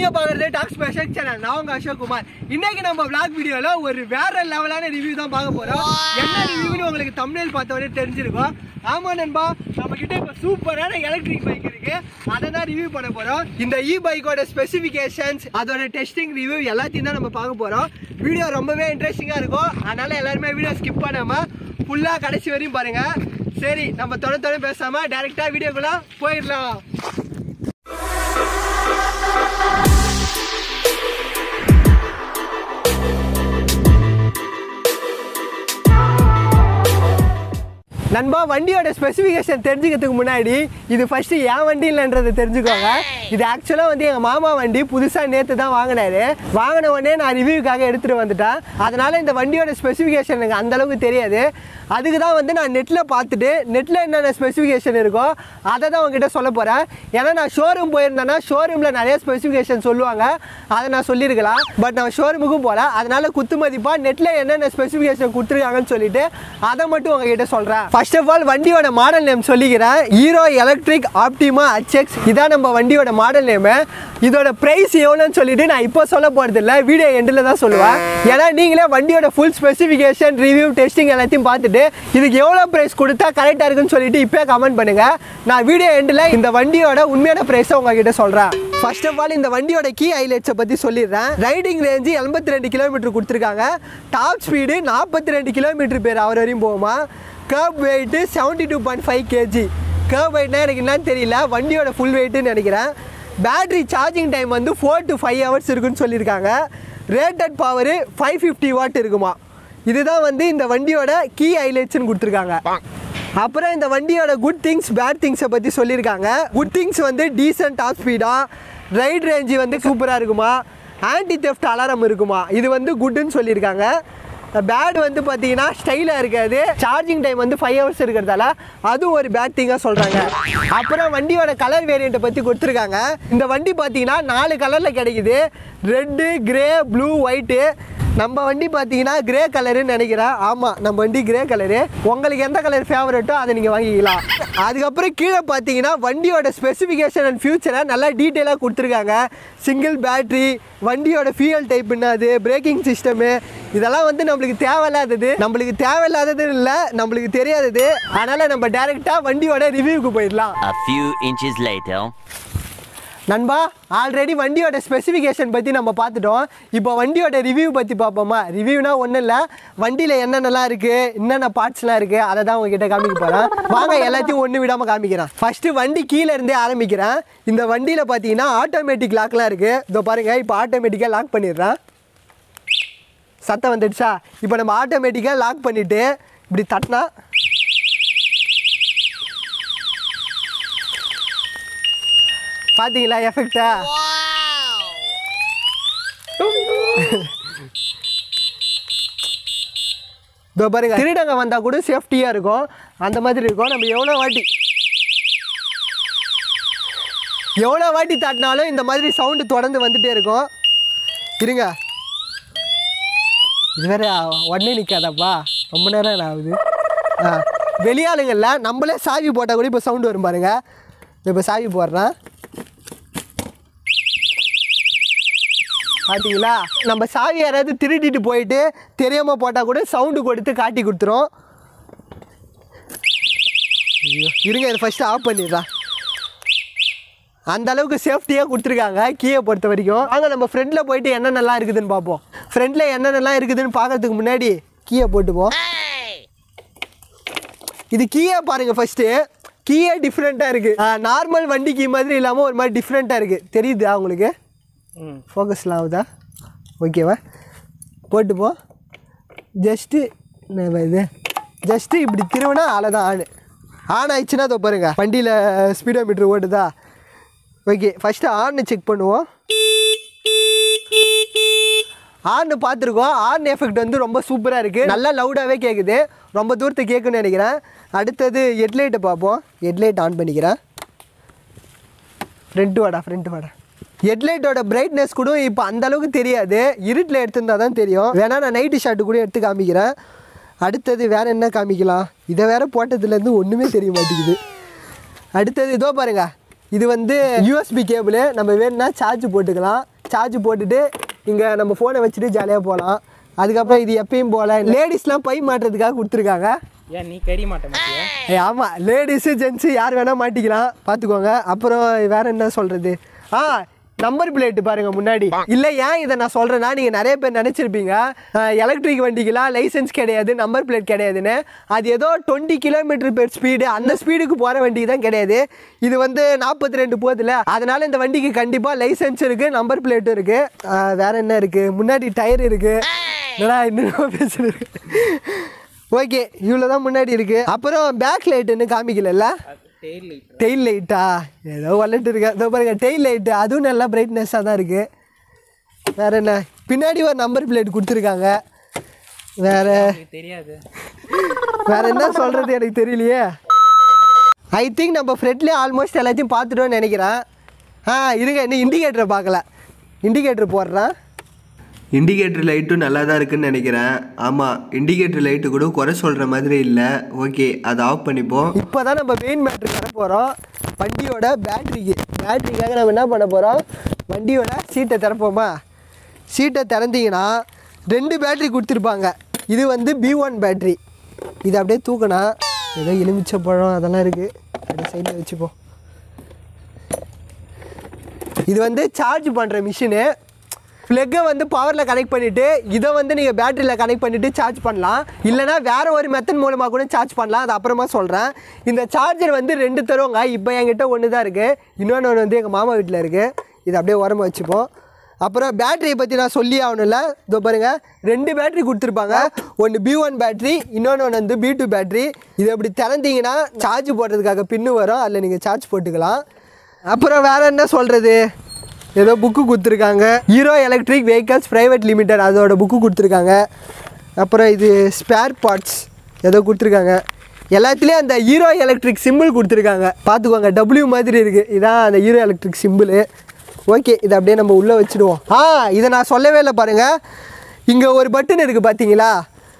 நீங்க பாக்குறது talk special channel நான் உங்க அசோக் குமார் இன்னைக்கு நம்ம vlog வீடியோல ஒரு வேற லெவலான ரிவ்யூ தான் பார்க்க போறோம் என்ன ரிவ்யூன்னு உங்களுக்கு தமிழில் பார்த்தவொடனே தெரிஞ்சிருக்கும் ஆமா நண்பா நம்ம கிட்ட இப்ப சூப்பரான எலக்ட்ரிக் பைக் இருக்கு அதை தான் ரிவ்யூ பண்ண போறோம் இந்த இ பைக்கோட ஸ்பெசிஃபிகேஷன்ஸ் அதோட டெஸ்டிங் ரிவ்யூ எல்லாத்தையும் தான் நம்ம பார்க்க போறோம் வீடியோ ரொம்பவே இன்ட்ரெஸ்டிங்கா இருக்கும் அதனால எல்லாருமே வீடியோ ஸ்கிப் பண்ணாம ஃபுல்லா கடைசி வரையும் பாருங்க சரி நம்ம தொட தொட பேசாம டைரக்டா வீடியோக்குள்ள போயிடலாம் நண்பா வண்டியோட ஸ்பெசிஃபிகேஷன் தெரிஞ்சுக்கிறதுக்கு முன்னாடி இது ஃபர்ஸ்ட் என் வண்டி இல்லைன்றதை தெரிஞ்சுக்கோங்க இது ஆக்சுவலாக வந்து எங்கள் மாமா வண்டி புதுசாக நேற்று தான் வாங்கினாரு வாங்கின உடனே நான் ரிவ்யூக்காக எடுத்துகிட்டு வந்துட்டேன் அதனால இந்த வண்டியோட ஸ்பெசிஃபிகேஷன் எனக்கு அந்த அளவுக்கு தெரியாது அதுக்கு தான் வந்து நான் நெட்டில் பார்த்துட்டு நெட்டில் என்னென்ன ஸ்பெசிஃபிகேஷன் இருக்கோ அதை தான் உங்ககிட்ட சொல்ல போகிறேன் ஏன்னா நான் ஷோரூம் போயிருந்தேன்னா ஷோரூமில் நிறைய ஸ்பெசிஃபிகேஷன் சொல்லுவாங்க அதை நான் சொல்லியிருக்கலாம் பட் நான் ஷோரூமுக்கும் போகல அதனால குத்து மதிப்பாக நெட்டில் என்னென்ன ஸ்பெசிஃபிகேஷன் கொடுத்துருக்காங்கன்னு சொல்லிட்டு அதை மட்டும் உங்ககிட்ட சொல்கிறேன் ஃபர்ஸ்ட் ஆஃப் ஆல் வண்டியோட மாடல் நேம் சொல்லிக்கிறேன் ஹீரோ எலக்ட்ரிக் ஆப்டிமா ஹெச்எக்ஸ் இதான் நம்ம வண்டியோட மாடல் நேமு இதோட ப்ரைஸ் எவ்வளோன்னு சொல்லிட்டு நான் இப்போ சொல்ல போகிறது இல்லை வீடியோ எண்டில் தான் சொல்லுவேன் ஏன்னா நீங்களே வண்டியோட ஃபுல் ஸ்பெசிஃபிகேஷன் ரிவ்யூ டெஸ்டிங் எல்லாத்தையும் பார்த்துட்டு இதுக்கு எவ்வளோ ப்ரைஸ் கொடுத்தா கரெக்டாக இருக்குன்னு சொல்லிட்டு இப்போ கமெண்ட் பண்ணுங்க நான் வீடியோ எண்டில் இந்த வண்டியோட உண்மையான ப்ரைஸை உங்ககிட்ட சொல்கிறேன் ஃபர்ஸ்ட் ஆஃப் ஆல் இந்த வண்டியோட கீ ஹைலைட்ஸை பற்றி சொல்லிடுறேன் ரைடிங் ரேஞ்சு எண்பத்தி ரெண்டு கிலோமீட்டர் கொடுத்துருக்காங்க டாப் ஸ்பீடு நாற்பத்தி ரெண்டு கிலோமீட்டர் பேர் அவர் வரையும் போகுமா kerb weight seventy two point five K G kerb வெயிட்னா எனக்கு என்னன்னு தெரியல வண்டியோட ஃபுல் வெயிட்டுன்னு நினைக்கிறேன் பேட்டரி சார்ஜிங் டைம் வந்து ஃபோர் டு ஃபைவ் ஹவர்ஸ் இருக்குன்னு சொல்லியிருக்காங்க rated power five fifty watt இருக்குமா இதுதான் வந்து இந்த வண்டியோட கீ ஹைலைட்ஸ்னு கொடுத்துருக்காங்க அப்புறம் இந்த வண்டியோட குட் திங்ஸ் பேட் திங்ஸை பற்றி சொல்லியிருக்காங்க குட் திங்ஸ் வந்து டீசென்ட் டாப் ஸ்பீடாக ரைட் ரேஞ்சு வந்து சூப்பராக இருக்குமா ஆன்டி தெஃப்ட் அலாரம் இருக்குமா இது வந்து குட்டுன்னு சொல்லியிருக்காங்க பேட் வந்து பார்த்தீங்கன்னா ஸ்டைலாக இருக்காது சார்ஜிங் டைம் வந்து ஃபைவ் ஹவர்ஸ் இருக்கிறதால அதுவும் ஒரு பேட் திங்காக சொல்கிறாங்க அப்புறம் வண்டியோட கலர் வேரியண்ட்டை பற்றி கொடுத்துருக்காங்க இந்த வண்டி பார்த்தீங்கன்னா நாலு கலரில் கிடைக்குது ரெட்டு கிரே ப்ளூ ஒயிட்டு நம்ம வண்டி பார்த்தீங்கன்னா கிரே கலருன்னு நினைக்கிறேன் ஆமாம் நம்ம வண்டி கிரே கலரு உங்களுக்கு எந்த கலர் ஃபேவரட்டோ அதை நீங்கள் வாங்கிக்கலாம் அதுக்கப்புறம் கீழே பார்த்தீங்கன்னா வண்டியோட ஸ்பெசிஃபிகேஷன் அண்ட் ஃபியூச்சரை நல்லா டீட்டெயிலாக கொடுத்துருக்காங்க சிங்கிள் பேட்ரி வண்டியோட ஃபியூயல் டைப் என்னது பிரேக்கிங் சிஸ்டமு இதெல்லாம் வந்து நம்மளுக்கு தேவையில்லாதது நம்மளுக்கு தேவையில்லாதது இல்லை நம்மளுக்கு தெரியாதது அதனால் நம்ம டேரெக்டாக வண்டியோட ரிவ்யூக்கு போயிடலாம் A few inches later. நண்பா ஆல்ரெடி வண்டியோட ஸ்பெசிஃபிகேஷன் பற்றி நம்ம பார்த்துட்டோம் இப்போ வண்டியோட ரிவ்யூ பற்றி பார்ப்போமா ரிவ்யூனா ஒன்றும் இல்லை வண்டியில் என்னென்னலாம் இருக்குது என்னென்ன பார்ட்ஸ்லாம் இருக்குது அதை தான் உங்ககிட்ட காமிக்க போகிறேன் வாங்க எல்லாத்தையும் ஒன்று விடாமல் காமிக்கிறேன் ஃபஸ்ட்டு வண்டி கீழே இருந்தே ஆரம்பிக்கிறேன் இந்த வண்டியில் பார்த்தீங்கன்னா ஆட்டோமேட்டிக் லாக்லாம் இருக்குது இதோ பாருங்கள் இப்போ ஆட்டோமேட்டிக்காக லாக் பண்ணிடுறேன் சத்தம் வந்துடுச்சா இப்போ நம்ம ஆட்டோமேட்டிக்காக லாக் பண்ணிவிட்டு இப்படி தட்டினா பார்த்தீங்களா எஃபெக்டா இதோ பாருங்க திருடங்க வந்தால் கூட சேஃப்டியாக இருக்கும் அந்த மாதிரி இருக்கும் நம்ம எவ்வளோ வாட்டி எவ்வளோ வாட்டி தட்டினாலும் இந்த மாதிரி சவுண்டு தொடர்ந்து வந்துட்டே இருக்கும் இருங்க இது வேற உடனே நிற்காதப்பா ரொம்ப நேரம் ஆகுது ஆ வெளியாளுங்கள்ல நம்மளே சாவி போட்டால் கூட இப்போ சவுண்டு வரும் பாருங்க இப்போ சாவி போடுறேன் பார்த்தீங்களா நம்ம சாவி யாராவது திருடிட்டு போயிட்டு தெரியாமல் போட்டால் கூட சவுண்டு கொடுத்து காட்டி கொடுத்துரும் ஐயோ இருங்க இதை ஃபஸ்ட்டு ஆஃப் பண்ணிடுறேன் அந்த அளவுக்கு சேஃப்டியாக கொடுத்துருக்காங்க கீயை பொறுத்த வரைக்கும் வாங்க நம்ம ஃப்ரெண்டில் போயிட்டு என்னென்னலாம் இருக்குதுன்னு பார்ப்போம் ஃப்ரெண்டில் என்னென்னலாம் இருக்குதுன்னு பார்க்கறதுக்கு முன்னாடி கீயை போட்டுப்போம் இது கீயை பாருங்க ஃபர்ஸ்ட்டு கீயே டிஃப்ரெண்ட்டாக இருக்குது நார்மல் வண்டி கீ மாதிரி இல்லாமல் ஒரு மாதிரி டிஃப்ரெண்ட்டாக இருக்குது தெரியுதா உங்களுக்கு ஃபோக்கஸ்லாம் ஆகுதா ஓகேவா போட்டுப்போம் ஜஸ்ட்டு இது ஜஸ்ட்டு இப்படி திரும்பினா அவ்வளோதான் ஆன் ஆன் ஆயிடுச்சுன்னா இதோ பாருங்க வண்டியில் ஸ்பீடோ மீட்ரு ஓடுதா ஓகே ஃபஸ்ட்டு ஆன் செக் பண்ணுவோம் ஆர்னு பார்த்துருக்கோம் ஆர்ன் எஃபெக்ட் வந்து ரொம்ப சூப்பராக இருக்குது நல்லா லவுடாகவே கேட்குது ரொம்ப தூரத்துக்கு கேட்குன்னு நினைக்கிறேன் அடுத்தது ஹெட்லைட்டை பார்ப்போம் ஹெட்லைட் ஆன் பண்ணிக்கிறேன் ஃப்ரண்ட்டு வாடா ஃப்ரண்ட்டு வாடா ஹெட்லைட்டோட பிரைட்னஸ் கூட இப்போ அந்த அளவுக்கு தெரியாது இருட்டில் எடுத்திருந்தா தான் தெரியும் வேணா நான் நைட்டு ஷாட்டு கூட எடுத்து காமிக்கிறேன் அடுத்தது வேறு என்ன காமிக்கலாம் இதை வேற போட்டதுலேருந்து ஒன்றுமே தெரிய மாட்டேங்குது அடுத்தது இதோ பாருங்க இது வந்து யூஎஸ்பி கேபிள் நம்ம வேணும்னா சார்ஜ் போட்டுக்கலாம் சார்ஜ் போட்டுட்டு இங்கே நம்ம ஃபோனை வச்சுட்டு ஜாலியாக போகலாம் அதுக்கப்புறம் இது எப்பயும் போகல லேடிஸ்லாம் பை மாட்டுறதுக்காக கொடுத்துருக்காங்க ஏன் நீ கறி மாட்ட மாட்டியா ஏய் ஆமாம் லேடிஸு ஜென்ஸு யார் வேணால் மாட்டிக்கலாம் பார்த்துக்கோங்க அப்புறம் வேற என்ன சொல்கிறது ஆ நம்பர் பிளேட்டு பாருங்கள் முன்னாடி இல்லை ஏன் இதை நான் சொல்கிறேன்னா நீங்கள் நிறைய பேர் நினச்சிருப்பீங்க எலக்ட்ரிக் வண்டிக்கெலாம் லைசென்ஸ் கிடையாது நம்பர் பிளேட் கிடையாதுன்னு அது ஏதோ டுவெண்ட்டி கிலோமீட்டர் பெர் ஸ்பீடு அந்த ஸ்பீடுக்கு போகிற வண்டிக்கு தான் கிடையாது இது வந்து நாற்பத்தி ரெண்டு போகுதுல அதனால இந்த வண்டிக்கு கண்டிப்பாக லைசென்ஸ் இருக்குது நம்பர் பிளேட்டும் இருக்குது வேற என்ன இருக்குது முன்னாடி டயர் இருக்குது என்னடா இன்னும் பேசுறது ஓகே இவ்வளோ தான் முன்னாடி இருக்குது அப்புறம் பேக் லைட்டுன்னு காமிக்கலல்ல டெய்ல் லைட் டெயில் லைட்டா ஏதோ வளர்ட்டு இருக்கா இதோ பாருங்க டெயில் லைட்டு அதுவும் நல்லா பிரைட்னஸாக தான் இருக்குது வேற என்ன பின்னாடி ஒரு நம்பர் பிளேட் கொடுத்துருக்காங்க வேற தெரியாது வேற என்ன சொல்கிறது எனக்கு தெரியலையே ஐ திங்க் நம்ம ஃப்ரெண்ட்லேயே ஆல்மோஸ்ட் எல்லாத்தையும் பார்த்துட்டோம்னு நினைக்கிறேன் ஆ இருங்க இன்னும் இண்டிகேட்டரை பார்க்கல இண்டிகேட்டர் போடுறேன் இண்டிகேட்டர் லைட்டும் நல்லா தான் இருக்குன்னு நினைக்கிறேன் ஆமாம் இண்டிகேட்டர் லைட்டு கூட குறை சொல்கிற மாதிரி இல்லை ஓகே அதை ஆஃப் பண்ணிப்போம் இப்போ தான் நம்ம மெயின் மேட்ரு வர போகிறோம் வண்டியோட பேட்ரிக்கு பேட்ரிக்காக நம்ம என்ன பண்ண போகிறோம் வண்டியோட சீட்டை திறப்போமா சீட்டை திறந்தீங்கன்னா ரெண்டு பேட்ரி கொடுத்துருப்பாங்க இது வந்து பி ஒன் பேட்ரி இது அப்படியே தூக்கினா ஏதோ எலுமிச்சை பழம் அதெல்லாம் இருக்குது அப்படியே சைடில் வச்சுப்போம் இது வந்து சார்ஜ் பண்ணுற மிஷினு ப்ளக்கை வந்து பவரில் கனெக்ட் பண்ணிவிட்டு இதை வந்து நீங்கள் பேட்டரியில் கனெக்ட் பண்ணிவிட்டு சார்ஜ் பண்ணலாம் இல்லைனா வேறு ஒரு மெத்தட் மூலமாக கூட சார்ஜ் பண்ணலாம் அது அப்புறமா சொல்கிறேன் இந்த சார்ஜர் வந்து ரெண்டு தருவாங்க இப்போ என்கிட்ட ஒன்று தான் இருக்குது இன்னொன்று ஒன்று வந்து எங்கள் மாமா வீட்டில் இருக்குது இது அப்படியே உரமா வச்சுப்போம் அப்புறம் பேட்டரியை பற்றி நான் சொல்லி ஆகணும்ல இதோ பாருங்கள் ரெண்டு பேட்டரி கொடுத்துருப்பாங்க ஒன்று பி ஒன் பேட்டரி இன்னொன்று ஒன்று வந்து பி டூ பேட்டரி இது அப்படி திறந்தீங்கன்னா சார்ஜ் போடுறதுக்காக பின்னு வரும் அதில் நீங்கள் சார்ஜ் போட்டுக்கலாம் அப்புறம் வேற என்ன சொல்கிறது ஏதோ புக்கு கொடுத்துருக்காங்க Hero electric vehicles private limited அதோட புக்கு கொடுத்துருக்காங்க அப்புறம் இது ஸ்பேர் பார்ட்ஸ் ஏதோ கொடுத்துருக்காங்க எல்லாத்துலேயும் அந்த ஹீரோ எலக்ட்ரிக் சிம்பிள் கொடுத்துருக்காங்க பார்த்துக்கோங்க டபிள்யூ மாதிரி இருக்குது இதான் அந்த ஹீரோ எலக்ட்ரிக் சிம்பிள் ஓகே இதை அப்படியே நம்ம உள்ளே வச்சுடுவோம் ஆ இதை நான் சொல்லவே இல்லை பாருங்கள் இங்கே ஒரு பட்டன் இருக்குது பார்த்தீங்களா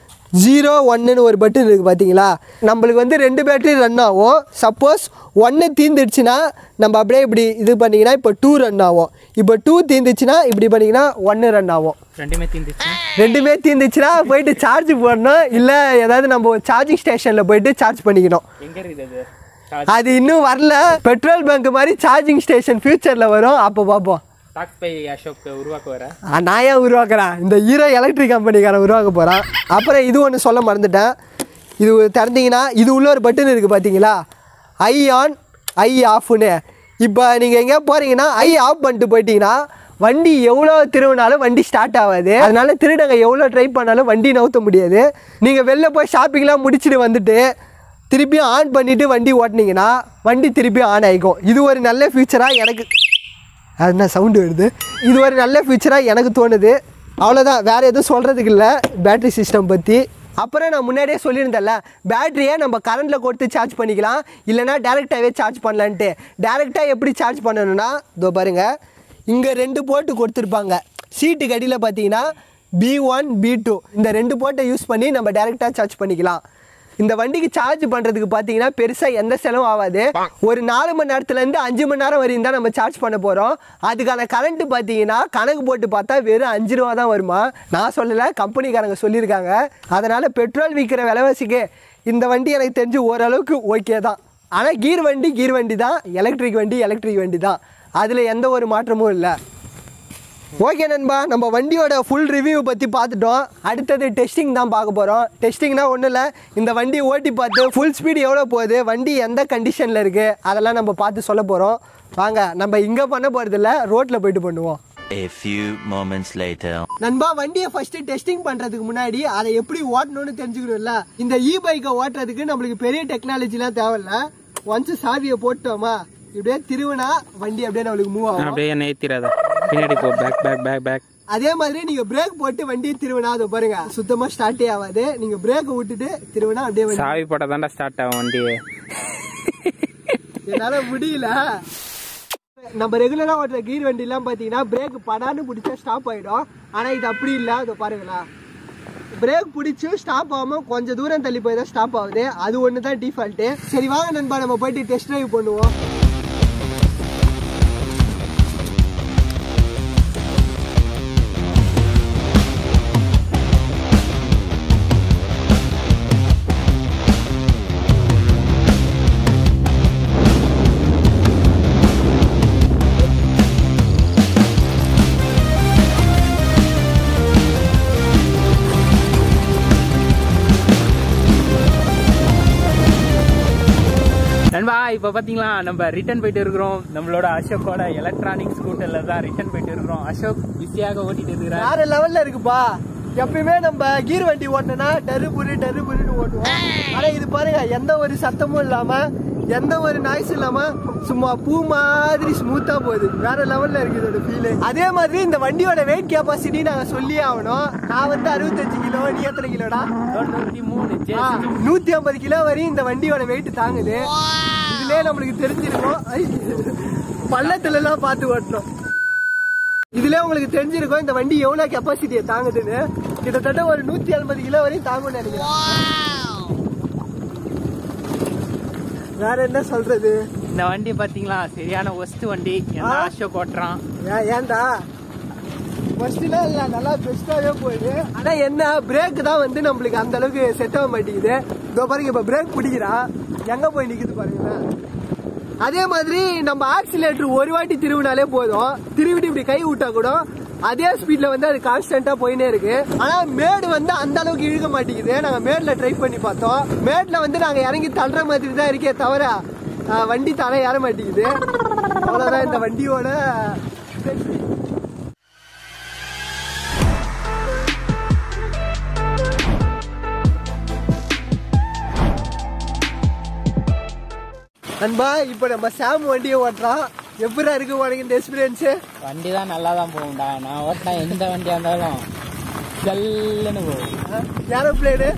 ஜீரோ ஒன்றுன்னு ஒரு பட்டன் இருக்குது பார்த்தீங்களா நம்மளுக்கு வந்து ரெண்டு பேட்டரி ரன் ஆகும் சப்போஸ் ஒன்று தீர்ந்துடுச்சுன்னா நம்ம அப்படியே இப்படி இது பண்ணிங்கன்னா இப்போ டூ ரன் ஆகும் இப்போ டூ தீர்ந்துச்சுன்னா இப்படி பண்ணிங்கன்னா ஒன்று ரன் ஆகும் ரெண்டுமே தீந்துச்சு ரெண்டுமே தீர்ந்துச்சுன்னா போயிட்டு சார்ஜ் போடணும் இல்லை ஏதாவது நம்ம சார்ஜிங் ஸ்டேஷனில் போயிட்டு சார்ஜ் பண்ணிக்கணும் எங்க இருக்குது அது அது இன்னும் வரல பெட்ரோல் பங்க் மாதிரி சார்ஜிங் ஸ்டேஷன் ஃப்யூச்சரில் வரும் அப்போ பார்ப்போம் டாக்ஸ் பை அசோக் உருவாக்க வர ஆ, நான் ஏன் உருவாக்குறேன் இந்த ஹீரோ எலக்ட்ரிக் கம்பெனிக்காரன் உருவாக்க போகிறான் அப்புறம் இது ஒன்று சொல்ல மறந்துட்டேன் இது திறந்தீங்கன்னா இது உள்ள ஒரு பட்டன் இருக்குது பார்த்தீங்களா ஐ ஆன் ஐ ஆஃப்னு இப்போ நீங்கள் எங்கேயா போகிறீங்கன்னா ஐ ஆஃப் பண்ணிட்டு போயிட்டீங்கன்னா வண்டி எவ்வளோ திருவினாலும் வண்டி ஸ்டார்ட் ஆகாது அதனால திருடங்க எவ்வளோ ட்ரை பண்ணாலும் வண்டி நவுத்த முடியாது நீங்கள் வெளில போய் ஷாப்பிங்லாம் முடிச்சுட்டு வந்துட்டு திருப்பியும் ஆன் பண்ணிவிட்டு வண்டி ஓட்டினீங்கன்னா வண்டி திருப்பியும் ஆன் ஆகிக்கும் இது ஒரு நல்ல ஃபியூச்சராக எனக்கு அது என்ன சவுண்டு வருது இது ஒரு நல்ல ஃபியூச்சராக எனக்கு தோணுது அவ்வளோதான் வேறு எதுவும் சொல்கிறதுக்கு இல்லை பேட்டரி சிஸ்டம் பற்றி அப்புறம் நான் முன்னாடியே சொல்லியிருந்தேன்ல பேட்டரியை நம்ம கரண்ட்டில் கொடுத்து சார்ஜ் பண்ணிக்கலாம் இல்லைனா டேரெக்டாகவே சார்ஜ் பண்ணலான்ட்டு டேரெக்டாக எப்படி சார்ஜ் பண்ணணும்னா இதோ பாருங்கள் இங்கே ரெண்டு போட்டு கொடுத்துருப்பாங்க சீட்டுக்கு அடியில் பார்த்தீங்கன்னா பி ஒன் பி டூ இந்த ரெண்டு போட்டை யூஸ் பண்ணி நம்ம டேரெக்டாக சார்ஜ் பண்ணிக்கலாம் இந்த வண்டிக்கு சார்ஜ் பண்ணுறதுக்கு பார்த்தீங்கன்னா பெருசாக எந்த செலவும் ஆகாது ஒரு நாலு மணி நேரத்துலேருந்து அஞ்சு மணி நேரம் வரையும் தான் நம்ம சார்ஜ் பண்ண போகிறோம் அதுக்கான கரண்ட்டு பார்த்தீங்கன்னா கணக்கு போட்டு பார்த்தா வெறும் அஞ்சு ரூபா தான் வருமா நான் சொல்லலை கம்பெனிக்காரங்க சொல்லியிருக்காங்க அதனால் பெட்ரோல் விற்கிற விலைவாசிக்கு இந்த வண்டி எனக்கு தெரிஞ்சு ஓரளவுக்கு ஓகே தான் ஆனால் கீர் வண்டி கீர் வண்டி தான் எலக்ட்ரிக் வண்டி எலக்ட்ரிக் வண்டி தான் அதில் எந்த ஒரு மாற்றமும் இல்லை ஓகே நண்பா நம்ம வண்டியோட ஃபுல் ரிவ்யூ பற்றி பார்த்துட்டோம் அடுத்தது டெஸ்டிங் தான் பார்க்க போகிறோம் டெஸ்டிங்னா ஒன்றும் இல்லை இந்த வண்டி ஓட்டி பார்த்து ஃபுல் ஸ்பீடு எவ்வளோ போகுது வண்டி எந்த கண்டிஷனில் இருக்குது அதெல்லாம் நம்ம பார்த்து சொல்ல போகிறோம் வாங்க நம்ம இங்கே பண்ண போகிறதில்ல ரோட்டில் போயிட்டு பண்ணுவோம் A few moments later. நண்பா வண்டியை ஃபர்ஸ்ட் டெஸ்டிங் பண்றதுக்கு முன்னாடி அதை எப்படி ஓட்டணும்னு தெரிஞ்சுக்கணும்ல இந்த இ பைக்கை ஓட்டுறதுக்கு நம்மளுக்கு பெரிய டெக்னாலஜிலாம் தேவையில்ல ஒன்ஸ் சாவியை போட்டோமா இப்படியே திருவினா வண்டி அப்படியே நம்மளுக்கு மூவ் ஆகும் அப்படியே என்ன ஏத்திராத பின்னாடி போ பேக் பேக் பேக் பேக் அதே மாதிரி நீங்க பிரேக் போட்டு வண்டி திருவினா அதை பாருங்க சுத்தமா ஸ்டார்ட்டே ஆகாது நீங்க பிரேக் விட்டுட்டு திருவினா அப்படியே வண்டி சாவி போட்டால் தான்டா ஸ்டார்ட் ஆகும் வண்டி என்னால முடியல நம்ம ரெகுலரா ஓட்டுற கீர் வண்டி எல்லாம் பாத்தீங்கன்னா பிரேக் படான்னு பிடிச்சா ஸ்டாப் ஆயிடும் ஆனா இது அப்படி இல்ல அதை பாருங்களா பிரேக் பிடிச்சு ஸ்டாப் ஆகாம கொஞ்சம் தூரம் தள்ளி போய் தான் ஸ்டாப் ஆகுது அது ஒன்று தான் டிஃபால்ட்டு சரி வாங்க நண்பா நம்ம போயிட்டு டெஸ்ட் டிரைவ் பண்ணுவோம் இப்போ பார்த்தீங்களா நம்ம ரிட்டர்ன் போயிட்டு இருக்கிறோம் நம்மளோட அசோக்கோட எலக்ட்ரானிக் ஸ்கூட்டர்ல தான் ரிட்டர்ன் போயிட்டு இருக்கிறோம் அசோக் பிஸியாக ஓட்டிட்டு இருக்கிறார் வேற லெவல்ல இருக்குப்பா எப்பயுமே நம்ம கீர் வண்டி ஓட்டணும்னா டரு புரு டரு புருன்னு ஓட்டுவோம் ஆனா இது பாருங்க எந்த ஒரு சத்தமும் இல்லாம எந்த ஒரு நாய்ஸும் இல்லாம சும்மா பூ மாதிரி ஸ்மூத்தா போகுது வேற லெவல்ல இருக்கு இதோட ஃபீல் அதே மாதிரி இந்த வண்டியோட வெயிட் கெப்பாசிட்டி நாங்க சொல்லியே ஆகணும் நான் வந்து அறுபத்தஞ்சு கிலோ நீ எத்தனை கிலோடா தொண்ணூத்தி மூணு ஆ, நூத்தி ஐம்பது கிலோ வரையும் இந்த வண்டியோட வெயிட் தாங்குது இதுலயே நம்மளுக்கு தெரிஞ்சிருக்கும் ஐ, பள்ளத்துல எல்லாம் பார்த்து ஓட்டணும் இதுல உங்களுக்கு தெரிஞ்சிருக்கும் இந்த வண்டி எவ்வளவு கெப்பாசிட்டியை தாங்குதுன்னு கிட்டத்தட்ட ஒரு நூத்தி ஐம்பது கிலோ வரையும் தாங்கும்னு நினைக்கிறேன் வேற என்ன சொல்றது இந்த வண்டி பாத்தீங்களா சரியான ஒஸ்ட் வண்டி என்ன ஆ. அசோக் ஓட்டுறான் ஏன் ஏன்டா ஃபர்ஸ்ட்லாம் இல்ல நல்லா பெஸ்ட்டாவே போகுது ஆனா என்ன பிரேக் தான் வந்து நம்மளுக்கு அந்த அளவுக்கு செட் ஆக மாட்டேங்குது இதோ பாருங்க இப்ப பிரேக் பிடிக்கிறான் எங்க போய் நிக்குது பாருங்க அதே மாதிரி நம்ம ஆக்சிலேட்டர் ஒரு வாட்டி திருவினாலே போதும் திருவிட்டு இப்படி கை விட்டா கூட அதே ஸ்பீட்ல வந்து அது கான்ஸ்டன்டா போயினே இருக்கு ஆனா மேடு வந்து அந்த அளவுக்கு இழுக்க மாட்டேங்குது நாங்க மேட்ல ட்ரை பண்ணி பார்த்தோம் மேட்ல வந்து நாங்க இறங்கி தள்ளுற மாதிரி தான் இருக்கே தவிர ஆஹ், வண்டி தலை ஏற மாட்டேங்குது அவ்வளவுதான் இந்த வண்டியோட நண்பா இப்போ நம்ம சாம் வண்டியை ஓட்டுறோம் எப்படா இருக்கு உனக்கு இந்த எக்ஸ்பீரியன்ஸ் வண்டி தான் நல்லா தான் போகும்டா நான் ஓட்டினா எந்த வண்டியா இருந்தாலும் ஜல்லுன்னு போகும் ஏரோப்ளேனு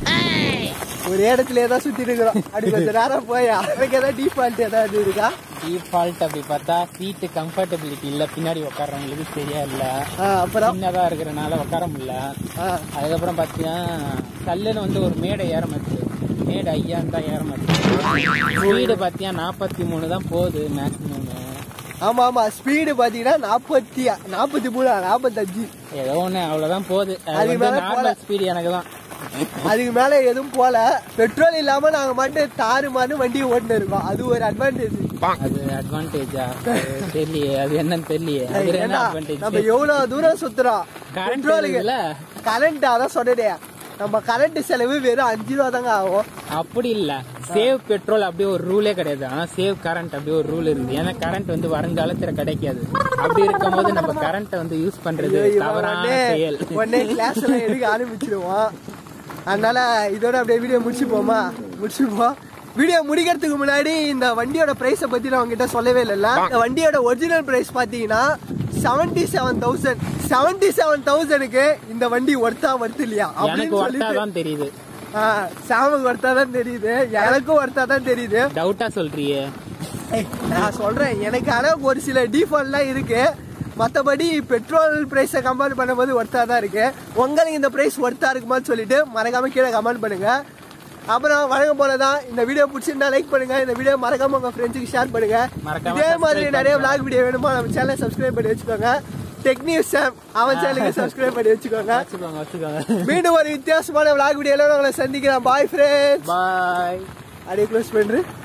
ஒரு இடத்துல தான் சுத்திட்டு இருக்கிறோம் அப்படி கொஞ்சம் நேரம் போயா எனக்கு ஏதாவது டிஃபால்ட் ஏதாவது இருக்கா டிஃபால்ட் அப்படி பார்த்தா சீட்டு கம்ஃபர்டபிலிட்டி இல்ல பின்னாடி உட்கார்றவங்களுக்கு சரியா இல்ல ஆ, அப்புறம் சின்னதா இருக்கிறனால உட்கார முடியல ஆ, அதுக்கப்புறம் பார்த்தீங்கன்னா கல்லுன்னு வந்து ஒரு மேடை ஏற மாட்டுது மேடை ஐயான்னு தான் ஏற மாட்டுது ஸ்பீடு பார்த்தீங்கன்னா நாற்பத்தி மூணு தான் போகுது மேக்ஸிமம் ஆமா ஆமா ஸ்பீடு பாத்தீங்கன்னா நாற்பத்தி நாற்பத்தி மூணு நாற்பத்தஞ்சு ஏதோ ஒன்று அவ்வளோதான் போகுது அது அதுக்கு வந்து மேல போல. நார்மல் ஸ்பீடு எனக்கு தான் அதுக்கு மேல எதுவும் போல பெட்ரோல் இல்லாம நாங்க மட்டும் தாறு மாறு வண்டியை ஓட்டுன்னு இருக்கோம் அது ஒரு அட்வான்டேஜ் அது அட்வான்டேஜா தெரியலையே அது என்னன்னு தெரியலையே அது என்ன நம்ம அட்வான்டேஜ் எவ்வளவு தூரம் சுத்துறோம் கரண்ட் பெட்ரோலுக்கு இல்ல கரண்ட் அதான் சொன்னதே நம்ம கரண்ட் செலவு வெறும் அஞ்சு ரூபா தாங்க ஆகும் அப்படி இல்ல சேவ் பெட்ரோல் அப்படியே ஒரு ரூலே கிடையாது ஆனா சேவ் கரண்ட் அப்படியே ஒரு ரூல் இருக்குது ஏன்னா கரண்ட் வந்து வருங்காலத்துல கிடைக்காது அப்படி இருக்கும்போது நம்ம கரண்ட்டை வந்து யூஸ் பண்றது இவன் தவறான உடனே செயல் உடனே கிளாஸ் எல்லாம் எடுக்க ஆரம்பிச்சிருவோம் அதனால இதோட அப்படியே வீடியோ முடிச்சுப்போமா முடிச்சுப்போம் வீடியோ முடிக்கிறதுக்கு முன்னாடி இந்த வண்டியோட பிரைஸை பத்தி நான் உங்ககிட்ட சொல்லவே இல்லைல்ல இந்த வண்டியோட ஒரிஜினல் பிரைஸ் பாத்தீங்கன்னா seventy seven thousand seventy seven தௌசண்ட்க்கு இந்த வண்டி ஒர்த்தா ஒர்த்து இல்லையா எனக்கு அப்படின்னு ஒர்த்தா சொல்லிட்டு தான் தெரியுது சாமுக்கு ஒர்த்தா தான் தெரியுது எனக்கும் ஒர்த்தா தான் தெரியுது டவுட்டா சொல்றியே ஏய், நான் சொல்றேன் எனக்கு ஆனா ஒரு சில டிஃபால்ட்லாம் இருக்கு மற்றபடி பெட்ரோல் ப்ரைஸை கம்பேர் பண்ணும்போது ஒர்த்தாக தான் இருக்கு உங்களுக்கு இந்த ப்ரைஸ் ஒர்த்தாக இருக்குமான்னு சொல்லிட்டு மறக்காம கீழே கமெண்ட் பண்ணுங்க அப்புறம் வழக்கம் போல தான் இந்த வீடியோ பிடிச்சிருந்தா லைக் பண்ணுங்க இந்த வீடியோ மறக்காம உங்க ஃப்ரெண்ட்ஸுக்கு ஷேர் பண்ணுங்க மறக்காம இதே மாதிரி subscribe நிறைய பண்ணுங்க. vlog வீடியோ வேணுமா நம்ம சேனலை சப்ஸ்கிரைப் பண்ணி வச்சுக்கோங்க டெக்னியூஸ் சாம் அவன் சேனலுக்கு சப்ஸ்கிரைப் பண்ணி வச்சுக்கோங்க வச்சுக்கோங்க வச்சுக்கோங்க மீண்டும் ஒரு வித்தியாசமான vlog வீடியோல உங்களை சந்திக்கிறேன் பாய் ஃப்ரெண்ட்ஸ் பாய் அப்படியே க்ளோஸ் பண்ணுறேன்